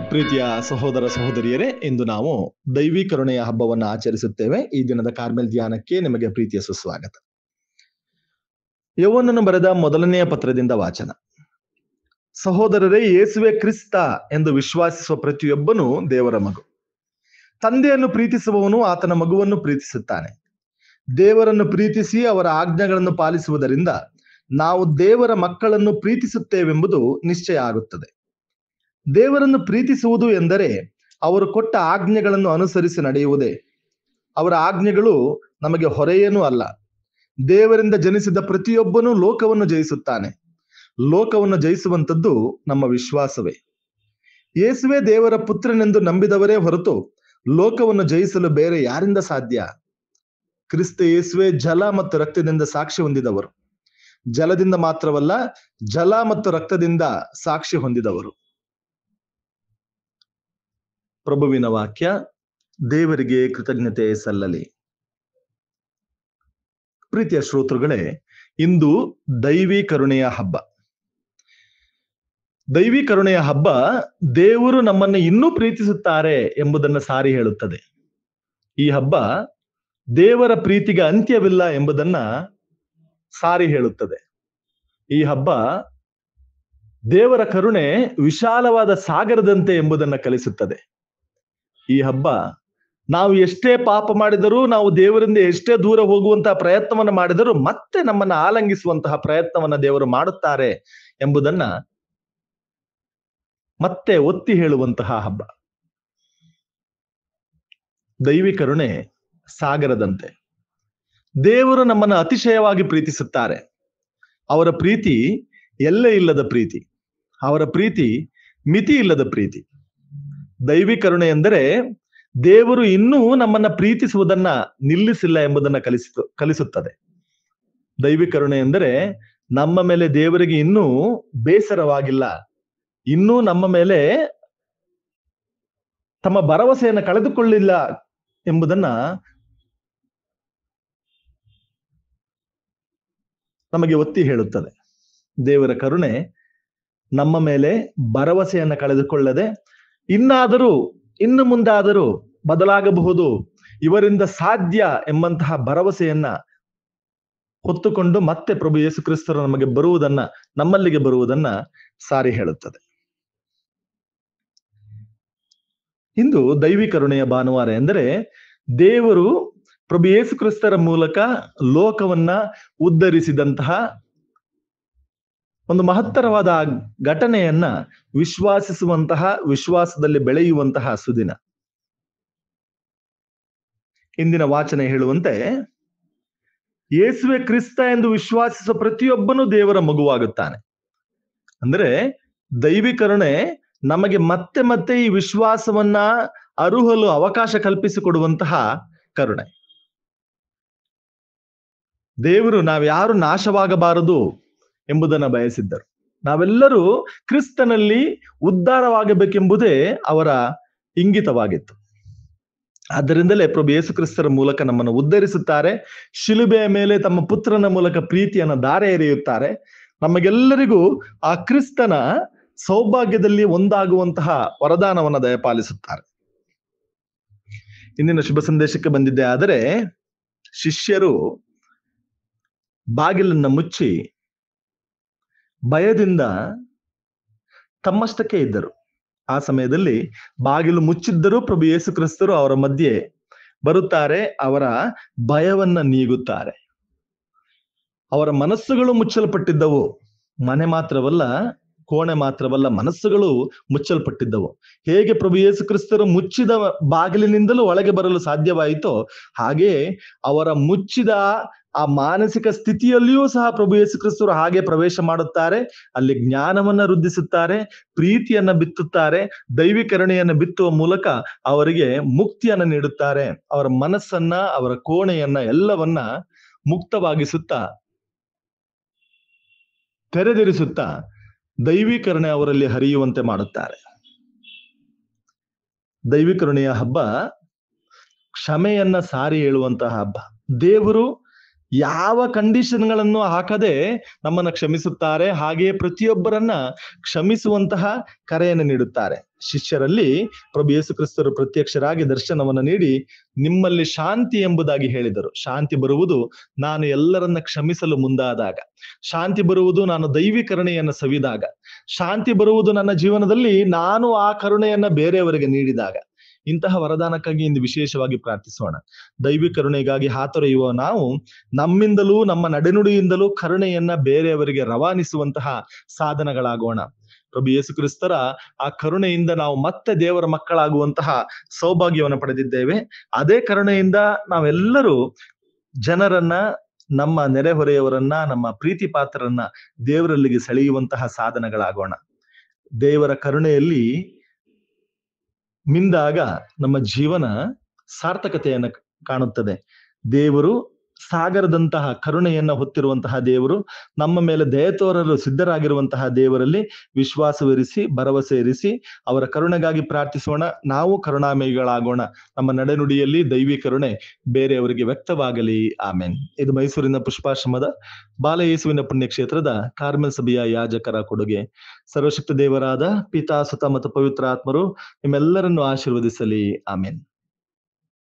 ಪ್ರೀತಿಯ ಸಹೋದರ ಸಹೋದರಿಯರೇ ಇಂದು ನಾವು ದೈವಿ ಕರುಣೆಯ ಹಬ್ಬವನ್ನು ಆಚರಿಸುತ್ತೇವೆ ಈ ದಿನದ ಕಾರ್ಮೆಲ್ ಧ್ಯಾನಕ್ಕೆ ನಿಮಗೆ ಪ್ರೀತಿಯ ಸುಸ್ವಾಗತ ಯೌವನನ್ನು ಬರೆದ ಮೊದಲನೆಯ ಪತ್ರದಿಂದ ವಾಚನ ಸಹೋದರರೇ ಯೇಸುವೆ ಕ್ರಿಸ್ತ ಎಂದು ವಿಶ್ವಾಸಿಸುವ ಪ್ರತಿಯೊಬ್ಬನು ದೇವರ ಮಗು ತಂದೆಯನ್ನು ಪ್ರೀತಿಸುವವನು ಆತನ ಮಗುವನ್ನು ಪ್ರೀತಿಸುತ್ತಾನೆ ದೇವರನ್ನು ಪ್ರೀತಿಸಿ ಅವರ ಆಜ್ಞೆಗಳನ್ನು ಪಾಲಿಸುವುದರಿಂದ ನಾವು ದೇವರ ಮಕ್ಕಳನ್ನು ಪ್ರೀತಿಸುತ್ತೇವೆಂಬುದು ನಿಶ್ಚಯ ಆಗುತ್ತದೆ ದೇವರನ್ನು ಪ್ರೀತಿಸುವುದು ಎಂದರೆ ಅವರು ಕೊಟ್ಟ ಆಜ್ಞೆಗಳನ್ನು ಅನುಸರಿಸಿ ನಡೆಯುವುದೇ ಅವರ ಆಜ್ಞೆಗಳು ನಮಗೆ ಹೊರೆಯೇನೂ ಅಲ್ಲ ದೇವರಿಂದ ಜನಿಸಿದ ಪ್ರತಿಯೊಬ್ಬನೂ ಲೋಕವನ್ನು ಜಯಿಸುತ್ತಾನೆ ಲೋಕವನ್ನು ಜಯಿಸುವಂಥದ್ದು ನಮ್ಮ ವಿಶ್ವಾಸವೇ ಯೇಸುವೆ ದೇವರ ಪುತ್ರನೆಂದು ನಂಬಿದವರೇ ಹೊರತು ಲೋಕವನ್ನು ಜಯಿಸಲು ಬೇರೆ ಯಾರಿಂದ ಸಾಧ್ಯ ಕ್ರಿಸ್ತ ಯೇಸುವೆ ಜಲ ಮತ್ತು ರಕ್ತದಿಂದ ಸಾಕ್ಷಿ ಹೊಂದಿದವರು ಜಲದಿಂದ ಮಾತ್ರವಲ್ಲ ಜಲ ಮತ್ತು ರಕ್ತದಿಂದ ಸಾಕ್ಷಿ ಹೊಂದಿದವರು ಪ್ರಭುವಿನ ವಾಕ್ಯ ದೇವರಿಗೆ ಕೃತಜ್ಞತೆ ಸಲ್ಲಲಿ ಪ್ರೀತಿಯ ಶ್ರೋತೃಗಳೇ ಇಂದು ದೈವಿ ಕರುಣೆಯ ಹಬ್ಬ ದೈವಿ ಕರುಣೆಯ ಹಬ್ಬ ದೇವರು ನಮ್ಮನ್ನು ಇನ್ನೂ ಪ್ರೀತಿಸುತ್ತಾರೆ ಎಂಬುದನ್ನು ಸಾರಿ ಹೇಳುತ್ತದೆ ಈ ಹಬ್ಬ ದೇವರ ಪ್ರೀತಿಗೆ ಅಂತ್ಯವಿಲ್ಲ ಎಂಬುದನ್ನ ಸಾರಿ ಹೇಳುತ್ತದೆ ಈ ಹಬ್ಬ ದೇವರ ಕರುಣೆ ವಿಶಾಲವಾದ ಸಾಗರದಂತೆ ಎಂಬುದನ್ನು ಕಲಿಸುತ್ತದೆ ಈ ಹಬ್ಬ ನಾವು ಎಷ್ಟೇ ಪಾಪ ಮಾಡಿದರೂ ನಾವು ದೇವರಿಂದ ಎಷ್ಟೇ ದೂರ ಹೋಗುವಂತಹ ಪ್ರಯತ್ನವನ್ನು ಮಾಡಿದರೂ ಮತ್ತೆ ನಮ್ಮನ್ನು ಆಲಂಗಿಸುವಂತಹ ಪ್ರಯತ್ನವನ್ನ ದೇವರು ಮಾಡುತ್ತಾರೆ ಎಂಬುದನ್ನ ಮತ್ತೆ ಒತ್ತಿ ಹೇಳುವಂತಹ ಹಬ್ಬ ದೈವಿ ಕರುಣೆ ಸಾಗರದಂತೆ ದೇವರು ನಮ್ಮನ್ನು ಅತಿಶಯವಾಗಿ ಪ್ರೀತಿಸುತ್ತಾರೆ ಅವರ ಪ್ರೀತಿ ಎಲ್ಲೇ ಇಲ್ಲದ ಪ್ರೀತಿ ಅವರ ಪ್ರೀತಿ ಮಿತಿ ಇಲ್ಲದ ಪ್ರೀತಿ ದೈವಿ ಕರುಣೆ ಎಂದರೆ ದೇವರು ಇನ್ನೂ ನಮ್ಮನ್ನ ಪ್ರೀತಿಸುವುದನ್ನ ನಿಲ್ಲಿಸಿಲ್ಲ ಎಂಬುದನ್ನ ಕಲಿಸಿತು ಕಲಿಸುತ್ತದೆ ದೈವಿ ಕರುಣೆ ಎಂದರೆ ನಮ್ಮ ಮೇಲೆ ದೇವರಿಗೆ ಇನ್ನೂ ಬೇಸರವಾಗಿಲ್ಲ ಇನ್ನೂ ನಮ್ಮ ಮೇಲೆ ತಮ್ಮ ಭರವಸೆಯನ್ನು ಕಳೆದುಕೊಳ್ಳಿಲ್ಲ ಎಂಬುದನ್ನ ನಮಗೆ ಒತ್ತಿ ಹೇಳುತ್ತದೆ ದೇವರ ಕರುಣೆ ನಮ್ಮ ಮೇಲೆ ಭರವಸೆಯನ್ನು ಕಳೆದುಕೊಳ್ಳದೆ ಇನ್ನಾದರೂ ಇನ್ನು ಮುಂದಾದರೂ ಬದಲಾಗಬಹುದು ಇವರಿಂದ ಸಾಧ್ಯ ಎಂಬಂತಹ ಭರವಸೆಯನ್ನ ಹೊತ್ತುಕೊಂಡು ಮತ್ತೆ ಪ್ರಭು ಯೇಸು ಕ್ರಿಸ್ತರು ನಮಗೆ ಬರುವುದನ್ನ ನಮ್ಮಲ್ಲಿಗೆ ಬರುವುದನ್ನ ಸಾರಿ ಹೇಳುತ್ತದೆ ಇಂದು ದೈವಿ ಕರುಣೆಯ ಭಾನುವಾರ ಎಂದರೆ ದೇವರು ಪ್ರಭು ಯೇಸು ಕ್ರಿಸ್ತರ ಮೂಲಕ ಲೋಕವನ್ನ ಉದ್ಧರಿಸಿದಂತಹ ಒಂದು ಮಹತ್ತರವಾದ ಘಟನೆಯನ್ನ ವಿಶ್ವಾಸಿಸುವಂತಹ ವಿಶ್ವಾಸದಲ್ಲಿ ಬೆಳೆಯುವಂತಹ ಸುದಿನ ಇಂದಿನ ವಾಚನ ಹೇಳುವಂತೆ ಯೇಸುವೆ ಕ್ರಿಸ್ತ ಎಂದು ವಿಶ್ವಾಸಿಸುವ ಪ್ರತಿಯೊಬ್ಬನೂ ದೇವರ ಮಗುವಾಗುತ್ತಾನೆ ಅಂದ್ರೆ ದೈವಿ ಕರುಣೆ ನಮಗೆ ಮತ್ತೆ ಮತ್ತೆ ಈ ವಿಶ್ವಾಸವನ್ನ ಅರುಹಲು ಅವಕಾಶ ಕಲ್ಪಿಸಿಕೊಡುವಂತಹ ಕರುಣೆ ದೇವರು ನಾವ್ಯಾರು ನಾಶವಾಗಬಾರದು ಎಂಬುದನ್ನು ಬಯಸಿದ್ದರು ನಾವೆಲ್ಲರೂ ಕ್ರಿಸ್ತನಲ್ಲಿ ಉದ್ಧಾರವಾಗಬೇಕೆಂಬುದೇ ಅವರ ಇಂಗಿತವಾಗಿತ್ತು ಆದ್ದರಿಂದಲೇ ಪ್ರಭು ಯೇಸು ಕ್ರಿಸ್ತರ ಮೂಲಕ ನಮ್ಮನ್ನು ಉದ್ಧರಿಸುತ್ತಾರೆ ಶಿಲುಬೆಯ ಮೇಲೆ ತಮ್ಮ ಪುತ್ರನ ಮೂಲಕ ಪ್ರೀತಿಯನ್ನು ದಾರೆ ಎರೆಯುತ್ತಾರೆ ನಮಗೆಲ್ಲರಿಗೂ ಆ ಕ್ರಿಸ್ತನ ಸೌಭಾಗ್ಯದಲ್ಲಿ ಒಂದಾಗುವಂತಹ ವರದಾನವನ್ನು ದಯಪಾಲಿಸುತ್ತಾರೆ ಇಂದಿನ ಶುಭ ಸಂದೇಶಕ್ಕೆ ಬಂದಿದ್ದೆ ಆದರೆ ಶಿಷ್ಯರು ಬಾಗಿಲನ್ನ ಮುಚ್ಚಿ ಭಯದಿಂದ ತಮ್ಮಷ್ಟಕ್ಕೆ ಇದ್ದರು ಆ ಸಮಯದಲ್ಲಿ ಬಾಗಿಲು ಮುಚ್ಚಿದ್ದರೂ ಪ್ರಭು ಯೇಸು ಕ್ರಿಸ್ತರು ಅವರ ಮಧ್ಯೆ ಬರುತ್ತಾರೆ ಅವರ ಭಯವನ್ನ ನೀಗುತ್ತಾರೆ ಅವರ ಮನಸ್ಸುಗಳು ಮುಚ್ಚಲ್ಪಟ್ಟಿದ್ದವು ಮನೆ ಮಾತ್ರವಲ್ಲ ಕೋಣೆ ಮಾತ್ರವಲ್ಲ ಮನಸ್ಸುಗಳು ಮುಚ್ಚಲ್ಪಟ್ಟಿದ್ದವು ಹೇಗೆ ಪ್ರಭು ಯೇಸು ಕ್ರಿಸ್ತರು ಮುಚ್ಚಿದ ಬಾಗಿಲಿನಿಂದಲೂ ಒಳಗೆ ಬರಲು ಸಾಧ್ಯವಾಯಿತೋ ಹಾಗೆ ಅವರ ಮುಚ್ಚಿದ ಆ ಮಾನಸಿಕ ಸ್ಥಿತಿಯಲ್ಲಿಯೂ ಸಹ ಪ್ರಭು ಯೇಸು ಕ್ರಿಸ್ತರು ಹಾಗೆ ಪ್ರವೇಶ ಮಾಡುತ್ತಾರೆ ಅಲ್ಲಿ ಜ್ಞಾನವನ್ನ ವೃದ್ಧಿಸುತ್ತಾರೆ ಪ್ರೀತಿಯನ್ನ ಬಿತ್ತುತ್ತಾರೆ ದೈವಿಕರಣೆಯನ್ನ ಬಿತ್ತುವ ಮೂಲಕ ಅವರಿಗೆ ಮುಕ್ತಿಯನ್ನ ನೀಡುತ್ತಾರೆ ಅವರ ಮನಸ್ಸನ್ನ ಅವರ ಕೋಣೆಯನ್ನ ಎಲ್ಲವನ್ನ ಮುಕ್ತವಾಗಿಸುತ್ತಾ ತೆರೆದಿರಿಸುತ್ತಾ ದೈವೀಕರಣೆ ಅವರಲ್ಲಿ ಹರಿಯುವಂತೆ ಮಾಡುತ್ತಾರೆ ದೈವಿಕರಣೆಯ ಹಬ್ಬ ಕ್ಷಮೆಯನ್ನ ಸಾರಿ ಹೇಳುವಂತಹ ಹಬ್ಬ ದೇವರು ಯಾವ ಕಂಡೀಷನ್ಗಳನ್ನು ಹಾಕದೆ ನಮ್ಮನ್ನ ಕ್ಷಮಿಸುತ್ತಾರೆ ಹಾಗೆಯೇ ಪ್ರತಿಯೊಬ್ಬರನ್ನ ಕ್ಷಮಿಸುವಂತಹ ಕರೆಯನ್ನು ನೀಡುತ್ತಾರೆ ಶಿಷ್ಯರಲ್ಲಿ ಪ್ರಭು ಯೇಸು ಕ್ರಿಸ್ತರು ಪ್ರತ್ಯಕ್ಷರಾಗಿ ದರ್ಶನವನ್ನು ನೀಡಿ ನಿಮ್ಮಲ್ಲಿ ಶಾಂತಿ ಎಂಬುದಾಗಿ ಹೇಳಿದರು ಶಾಂತಿ ಬರುವುದು ನಾನು ಎಲ್ಲರನ್ನ ಕ್ಷಮಿಸಲು ಮುಂದಾದಾಗ ಶಾಂತಿ ಬರುವುದು ನಾನು ದೈವಿ ಕರುಣೆಯನ್ನು ಸವಿದಾಗ ಶಾಂತಿ ಬರುವುದು ನನ್ನ ಜೀವನದಲ್ಲಿ ನಾನು ಆ ಕರುಣೆಯನ್ನ ಬೇರೆಯವರಿಗೆ ನೀಡಿದಾಗ ಇಂತಹ ವರದಾನಕ್ಕಾಗಿ ಇಂದು ವಿಶೇಷವಾಗಿ ಪ್ರಾರ್ಥಿಸೋಣ ದೈವಿ ಕರುಣೆಗಾಗಿ ಹಾತೊರೆಯುವ ನಾವು ನಮ್ಮಿಂದಲೂ ನಮ್ಮ ನಡೆನುಡಿಯಿಂದಲೂ ಕರುಣೆಯನ್ನ ಬೇರೆಯವರಿಗೆ ರವಾನಿಸುವಂತಹ ಸಾಧನಗಳಾಗೋಣ ಪ್ರಭು ಯೇಸು ಕ್ರಿಸ್ತರ ಆ ಕರುಣೆಯಿಂದ ನಾವು ಮತ್ತೆ ದೇವರ ಮಕ್ಕಳಾಗುವಂತಹ ಸೌಭಾಗ್ಯವನ್ನು ಪಡೆದಿದ್ದೇವೆ ಅದೇ ಕರುಣೆಯಿಂದ ನಾವೆಲ್ಲರೂ ಜನರನ್ನ ನಮ್ಮ ನೆರೆಹೊರೆಯವರನ್ನ ನಮ್ಮ ಪ್ರೀತಿ ಪಾತ್ರರನ್ನ ದೇವರಲ್ಲಿಗೆ ಸೆಳೆಯುವಂತಹ ಸಾಧನಗಳಾಗೋಣ ದೇವರ ಕರುಣೆಯಲ್ಲಿ ಮಿಂದಾಗ ನಮ್ಮ ಜೀವನ ಸಾರ್ಥಕತೆಯನ್ನು ಕಾಣುತ್ತದೆ ದೇವರು ಸಾಗರದಂತಹ ಕರುಣೆಯನ್ನ ಹೊತ್ತಿರುವಂತಹ ದೇವರು ನಮ್ಮ ಮೇಲೆ ದಯ ತೋರಲು ಸಿದ್ಧರಾಗಿರುವಂತಹ ದೇವರಲ್ಲಿ ವಿಶ್ವಾಸವಿರಿಸಿ ಭರವಸೆ ಇರಿಸಿ ಅವರ ಕರುಣೆಗಾಗಿ ಪ್ರಾರ್ಥಿಸೋಣ ನಾವು ಕರುಣಾಮಯಿಗಳಾಗೋಣ ನಮ್ಮ ನಡೆನುಡಿಯಲ್ಲಿ ದೈವಿ ಕರುಣೆ ಬೇರೆಯವರಿಗೆ ವ್ಯಕ್ತವಾಗಲಿ ಆಮೇನ್ ಇದು ಮೈಸೂರಿನ ಪುಷ್ಪಾಶ್ರಮದ ಬಾಲಯೇಸುವಿನ ಪುಣ್ಯಕ್ಷೇತ್ರದ ಕಾರ್ಮೆಲ್ ಸಭೆಯ ಯಾಜಕರ ಕೊಡುಗೆ ಸರ್ವಶಕ್ತ ದೇವರಾದ ಪಿತಾ ಸುತ ಮತ್ತು ಪವಿತ್ರ ಆತ್ಮರು ನಿಮ್ಮೆಲ್ಲರನ್ನು ಆಶೀರ್ವದಿಸಲಿ ಆಮೇನ್